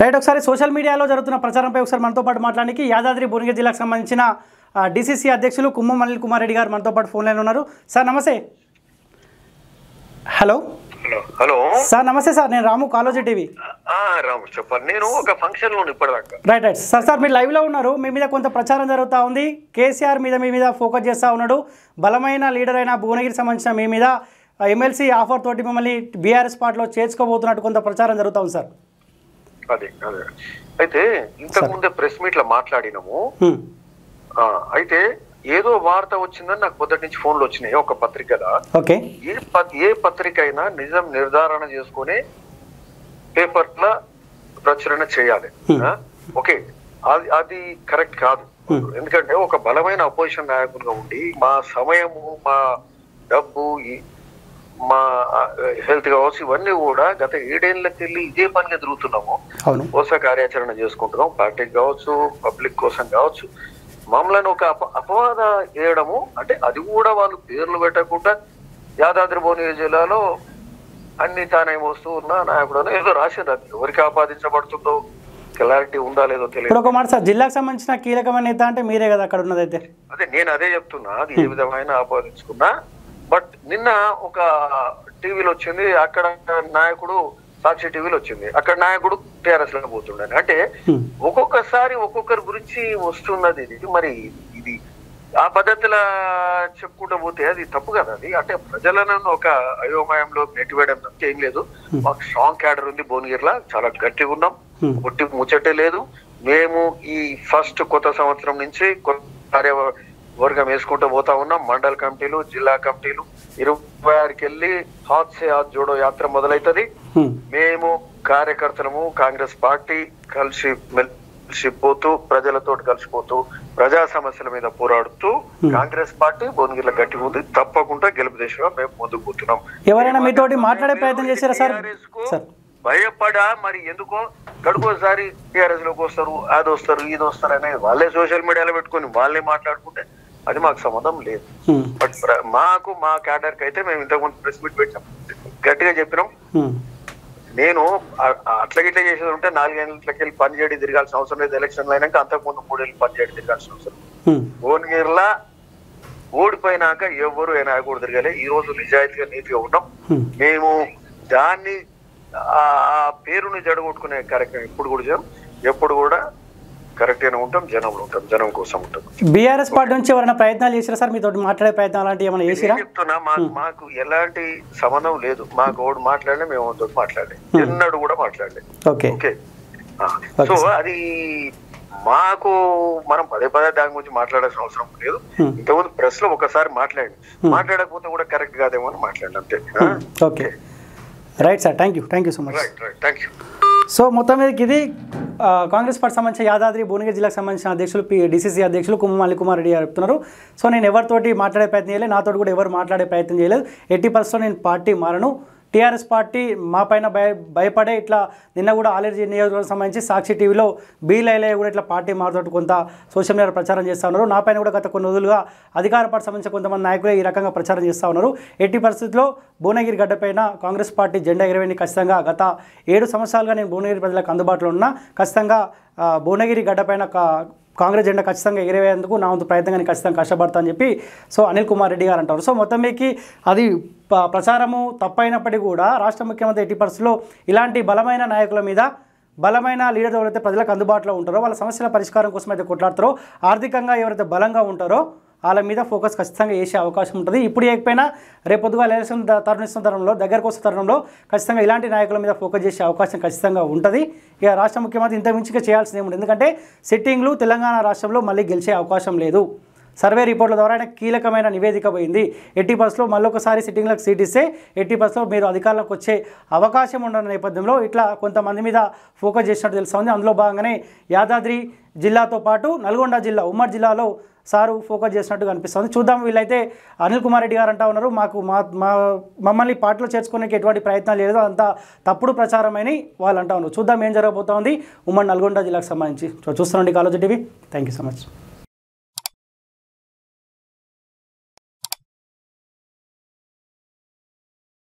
Right ఒకసారి social మీడియాలో జరుగుతున్న ప్రచారంపై ఒకసారి మనతో పాటు మాట్లాడడానికి యాదాద్రి భువనగిరి జిల్లాకు సంబంధించిన డిసిసి అధ్యక్షులు కుమ్మం అనిల్ కుమార్ రెడ్డి గారు మనతో పాటు ఫోన్ లైన్ ఉన్నారు సార్ నమస్తే హలో హలో హలో సార్ నమస్తే సార్ నేను రాము కాలోజీ టీవీ ఆ, రాము చెప్పండి నేను ఒక ఫంక్షన్ లో ఇప్పటిదాకా రైట్ రైట్ సార్ సార్ మీరు లైవ్లో ఉన్నారు మీ మీద కొంత ప్రచారం జరుగుతూ ఉంది కేసీఆర్ మీద మీ మీద ఫోకస్ చేస్తూ ఉన్నాడు బలమైన లీడర్ అయిన భువనగిరికి సంబంధించిన మీ మీద ఎమ్మెల్సీ ఆఫర్ తోటి మిమ్మల్ని బీఆర్ఎస్ పార్టీలో చేర్చుకోబోతున్నట్టు కొంత ప్రచారం జరుగుతూ ఉంది సార్ అదే అదే అయితే ఇంతకు ముందే ప్రెస్ మీట్ లో మాట్లాడినాము హ్మ్. ఆ, అయితే ఏదో వార్త వచ్చిందని నాకు పొద్దుటి నుంచి ఫోన్లు వచ్చినాయి ఒక పత్రికల ఓకే ఏ ప- ఏ పత్రిక అయినా నిజం నిర్ధారణ చేసుకుని పేపర్ల ప్రచురణ చేయాలి Hmm. ఆ? ఓకే అది అది కరెక్ట్ కాదు ఎందుకంటే ఒక బలమైన అపోజిషన్ నాయకులుగా ఉండి మా సమయము మా డబ్బు ఈ- మా హెల్త్ కావచ్చు ఇవన్నీ కూడా గత ఏడేళ్లకి వెళ్ళి ఇదే పనిగా తిరుగుతున్నాము అవును కోస కార్యాచరణ చేసుకుంటున్నాం పార్టీకి కావచ్చు పబ్లిక్ కోసం కావచ్చు మమ్మల్ని ఒక అప అపవాద వేయడము అంటే అది కూడా వాళ్ళు పేర్లు పెట్టకుండా యాదాద్రి భువనగిరి జిల్లాలో అన్ని తానే వస్తూ ఉన్న నాయకుడు అని ఏదో రాసిండ్రు అది ఎవరికి ఆపాదించబడుతుందో క్లారిటీ ఉందా లేదో తెలియదు ఇప్పుడు ఒక మాట సార్ జిల్లాకు సంబంధించిన కీలకమైన నేత అంటే మీరే కదా అక్కడ ఉన్నదైతే అదే నేను అదే చెప్తున్నా అది ఏ విధమైన ఆపాదించుకున్నా బట్ నిన్న ఒక టీవీలో వచ్చింది అక్కడ నాయకుడు సాక్షి టీవీలో వచ్చింది అక్కడ నాయకుడు టీఆర్ఎస్ లో పోతుండని అంటే హ్మ్. ఒక్కొక్కసారి ఒక్కొక్కరి గురించి వస్తున్నది ఇది మరి ఇది ఆ పద్ధతిలో చెప్పుకుంటూ పోతే అది తప్పు కదా అది అంటే ప్రజలను ఒక అయోమయంలో నెట్టివేయడం తప్ప ఏం లేదు మాకు స్ట్రాంగ్ క్యాడర్ ఉంది భువనగిరిలో చాలా గట్టిగా ఉన్నాం Hmm. ఒట్టి ముచ్చటే లేదు మేము ఈ ఫస్ట్ కొత్త సంవత్సరం నుంచి కొత్త కార్యవర్గం వేసుకుంటూ పోతా ఉన్నాం మండల కమిటీలు జిల్లా కమిటీలు ఇరవై ఆరుకి వెళ్ళి హాత్ సే హాత్ జోడో యాత్ర మొదలైతది హ్మ్. మేము కార్యకర్తలము కాంగ్రెస్ పార్టీ కలిసి మెలిసి పోతూ ప్రజలతో కలిసిపోతూ ప్రజా సమస్యల మీద పోరాడుతూ కాంగ్రెస్ పార్టీ భువనగిరిలో గట్టిగా ఉంది తప్పకుండా గెలుపు దిశగా మేము ముందుకు పోతున్నాం ఎవరైనా మీతోటి మాట్లాడే ప్రయత్నం చేశారా సార్ TRS కు సార్ భయపడా మరి ఎందుకో గడుకోసారి టీఆర్ఎస్ లోకి వస్తారు అది వస్తారు ఇది వస్తారు అనేది వాళ్ళే సోషల్ మీడియాలో పెట్టుకొని వాళ్ళే మాట్లాడుకుంటే అది మాకు సంబంధం లేదు హ్మ్. బట్ ప్ర- మాకు మా క్యాడర్ కి అయితే మేము ఇంతకుముందు ప్రెస్ మీట్ పెట్టాం గట్టిగా చెప్పినాం హ్మ్. నేను ఆ- ఆ అట్లా గిట్లా చేసేది ఉంటే నాలుగేళ్ళకి వెళ్ళి పని చేయడం తిరగాల్సిన అవసరం లేదు ఎలక్షన్లు అయినాక అంతకుముందు మూడేళ్ళు పని చేయడం తిరగాల్సిన అవసరం లేదు. హ్మ్. భువనగిరిలా ఓడిపోయినాక ఎవరు ఏ నాయకుడు తిరగలే ఈ రోజు నిజాయితీగా నీతిగా ఉన్నాం హ్మ్. మేము దాన్ని ఆ ఆ పేరుని జడగొట్టుకునే కార్యక్రమం ఎప్పుడు కూడా చేయం ఎప్పుడు కూడా కరెక్ట్ గానే ఉంటాం జనంలో ఉంటాం జనం కోసం ఉంటాం బీఆర్ఎస్ పార్టీ నుంచి ఎవరైనా ప్రయత్నాలు చేశారా సార్ మీతో మాట్లాడే ప్రయత్నం అలాంటివి ఏమైనా చేసిరా నేను చెప్తున్నా మాకు మాకు ఎలాంటి సంబంధం లేదు మాకు ఓడు మాట్లాడలే మేము ఓడితో మాట్లాడలే ఎన్నడూ కూడా మాట్లాడలే ఓకే ఓకే సో అది మాకు మనం పదే పదే దాని గురించి మాట్లాడాల్సిన అవసరం లేదు Hmm. ఇంతకుముందు ప్రెస్ లో ఒకసారి మాట్లాడి మాట్లాడకపోతే కూడా కరెక్ట్ కాదేమో అని మాట్లాడి అంతే okay right sir thank you thank you so much right right thank you so మొత్తం మీదకి ఇది ఆ, కాంగ్రెస్ పార్టీ సంబంధించిన యాదాద్రి భువనగిరి జిల్లాకు సంబంధించిన అధ్యక్షులు పి డిసిసి అధ్యక్షులు కుమ్మల్లి కుమార్ రెడ్డి గారు చెప్తున్నారు సో నేను ఎవరితోటి మాట్లాడే ప్రయత్నం చేయలేదు నాతో కూడా ఎవరు మాట్లాడే ప్రయత్నం చేయలేదు ఎట్టి పరిస్థితుల్లో నేను పార్టీ మారను టీఆర్ఎస్ పార్టీ మా పైన భయ భయపడే ఇట్లా నిన్న కూడా ఆలర్జీ నియోజకవర్గం సంబంధించి సాక్షి టీవీలో బీ లైలయ్య కూడా ఇట్లా పార్టీ మారుతూ కొంత సోషల్ మీడియా ప్రచారం చేస్తూ ఉన్నారు నా పైన కూడా గత కొన్ని రోజులుగా అధికార పార్టీ సంబంధించిన కొంతమంది నాయకులు ఈ రకంగా ప్రచారం చేస్తూ ఉన్నారు ఎట్టి పరిస్థితుల్లో భువనగిరి గడ్డపైన కాంగ్రెస్ పార్టీ జెండా ఎగరవేని ఖచ్చితంగా గత ఏడు సంవత్సరాలుగా నేను భువనగిరి ప్రజలకు అందుబాటులో ఉన్నా ఖచ్చితంగా ఆ, భువనగిరి గడ్డపైన కా- కాంగ్రెస్ జెండా ఖచ్చితంగా ఎగిరేందుకు నా వంతు ప్రయత్నంగా నేను ఖచ్చితంగా కష్టపడతా అని చెప్పి సో అనిల్ కుమార్ రెడ్డి గారు అంటారు సో మొత్తం మీకు అది ప- ప్రచారము తప్పైనప్పటికీ కూడా రాష్ట్ర ముఖ్యమంత్రి ఎట్టి పరిస్థితుల్లో ఇలాంటి బలమైన నాయకుల మీద బలమైన లీడర్ ఎవరైతే ప్రజలకు అందుబాటులో ఉంటారో వాళ్ళ సమస్యల పరిష్కారం కోసం అయితే కొట్లాడతారో ఆర్థికంగా ఎవరైతే బలంగా ఉంటారో వాళ్ళ మీద ఫోకస్ ఖచ్చితంగా వేసే అవకాశం ఉంటుంది ఇప్పుడు ఏకపోయినా రేపొద్దుగా ఎలక్షన్ ద- తరుణిస్తున్న తరుణంలో దగ్గరకు వస్తున్న తరుణంలో ఖచ్చితంగా ఇలాంటి నాయకుల మీద ఫోకస్ చేసే అవకాశం ఖచ్చితంగా ఉంటుంది ఇక రాష్ట్ర ముఖ్యమంత్రి ఇంత మించిగా చేయాల్సింది ఏముంది ఎందుకంటే సిట్టింగ్లు తెలంగాణ రాష్ట్రంలో మళ్ళీ గెలిచే అవకాశం లేదు సర్వే రిపోర్ట్ల ద్వారా ఆయన కీలకమైన నివేదిక పోయింది ఎట్టి బస్సులో మళ్ళొకసారి సిట్టింగ్లకు సీట్ ఇస్తే ఎట్టి బస్సులో మీరు అధికారంలోకి వచ్చే అవకాశం ఉన్న నేపథ్యంలో ఇట్లా కొంతమంది మీద ఫోకస్ చేసినట్టు తెలుస్తుంది అందులో భాగంగానే యాదాద్రి జిల్లాతో పాటు నల్గొండ జిల్లా ఉమ్మడి జిల్లాలో సారు ఫోకస్ చేసినట్టు కనిపిస్తుంది చూద్దాం వీళ్ళైతే అనిల్ కుమార్ రెడ్డి గారు అంటా ఉన్నారు మాకు మా మా మమ్మల్ని పార్టీలో చేర్చుకోవడానికి ఎటువంటి ప్రయత్నాలు లేదు అంతా తప్పుడు ప్రచారమని వాళ్ళు అంటా ఉన్నారు చూద్దాం ఏం జరగబోతోంది ఉమ్మడి నల్గొండ జిల్లాకు సంబంధించి సో చూస్తున్నాండి college TV thank you so much